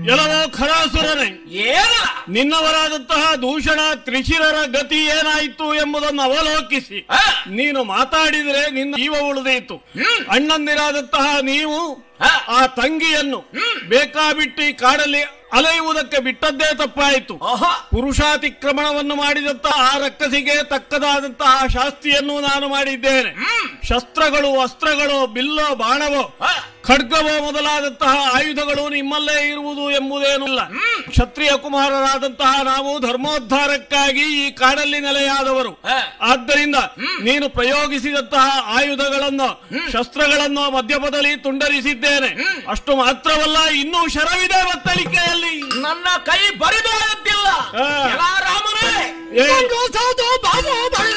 ಎಲ್ಲವೋ ಖರಾಸುರನೇ ಏನಲ್ಲ ನಿನ್ನವರಾದಂತಹ ದೂಷಣ ತ್ರಿಶಿರರ ಗತಿ ಏನಾಯಿತು ಎಂಬುದನ್ನು ಅವಲೋಕಿಸಿ ಆ, ನೀನು ಮಾತಾಡಿದ್ರೆ ನಿನ್ನ ಜೀವ ಉಳಿದೀತು ಹ್ಮ್. ಅಣ್ಣಂದಿರಾದಂತಹ ನೀವು ಆ, ಆ ತಂಗಿಯನ್ನು ಬೇಕಾಬಿಟ್ಟಿ ಕಾಡಲ್ಲಿ ಅಲೆಯುವುದಕ್ಕೆ ಬಿಟ್ಟದ್ದೇ ತಪ್ಪಾಯಿತು ಓಹೋ ಪುರುಷಾತಿಕ್ರಮಣವನ್ನು ಮಾಡಿದಂತಹ ಆ ರಕ್ಕಸಿಗೆ ತಕ್ಕದಾದಂತಹ ಶಾಸ್ತಿಯನ್ನು ನಾನು ಮಾಡಿದ್ದೇನೆ ಹ್ಮ್ ಶಸ್ತ್ರಗಳು ಅಸ್ತ್ರಗಳು ಬಿಲ್ಲೋ ಬಾಣವೋ ಆ, ಖಡ್ಗವೋ ಮೊದಲಾದಂತಹ ಆಯುಧಗಳು ನಿಮ್ಮಲ್ಲೇ ಇರುವುದು ಎಂಬುದೇನಿಲ್ಲ ಕ್ಷತ್ರಿಯ ಕುಮಾರರಾದಂತಹ ನಾವು ಧರ್ಮೋದ್ಧಾರಕ್ಕಾಗಿ ಈ ಕಾಡಲ್ಲಿ ನೆಲೆಯಾದವರು ಆ, ಆದ್ದರಿಂದ ನೀನು ಪ್ರಯೋಗಿಸಿದಂತಹ ಆಯುಧಗಳನ್ನು ಶಸ್ತ್ರಗಳನ್ನು ಮಧ್ಯಪದಲ್ಲಿ ತುಂಡರಿಸಿದ್ದೇನೆ ಅಷ್ಟು ಮಾತ್ರವಲ್ಲ ಇನ್ನೂ ಶರವಿದೆ ಬತ್ತಳಿಕೆಯಲ್ಲಿ ನನ್ನ ಕೈ ಬರಿದಾಗುತ್ತಿಲ್ಲ ಆ. ರಾಮನೇ ಏ- ಬಾಬು